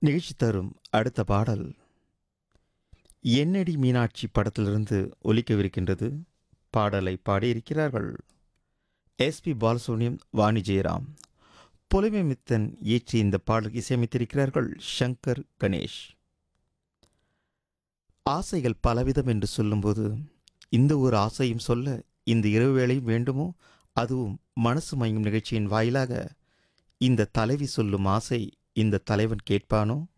நிகழ்ச்சி தரும் அடுத்த பாடல் என்னடி மீனாட்சி படத்திலிருந்து ஒலிக்கவிருக்கின்றது பாடலை பாடியிருக்கிறார்கள் எஸ்பி பாலசுப்ரமணியம் வாணி ஜெயராம் புலமை மித்தன் இயற்றி இந்த பாடலுக்கு இசையமைத்திருக்கிறார்கள் ஷங்கர் கணேஷ் ஆசைகள் பலவிதம் என்று சொல்லும்போது இந்த ஒரு ஆசையும் சொல்ல இந்த இரவு வேளையும் வேண்டுமோ அதுவும் மனசு மயங்கும் நிகழ்ச்சியின் வாயிலாக இந்த தலைவி சொல்லும் ஆசை இந்த தலைவன் கேட்பானோ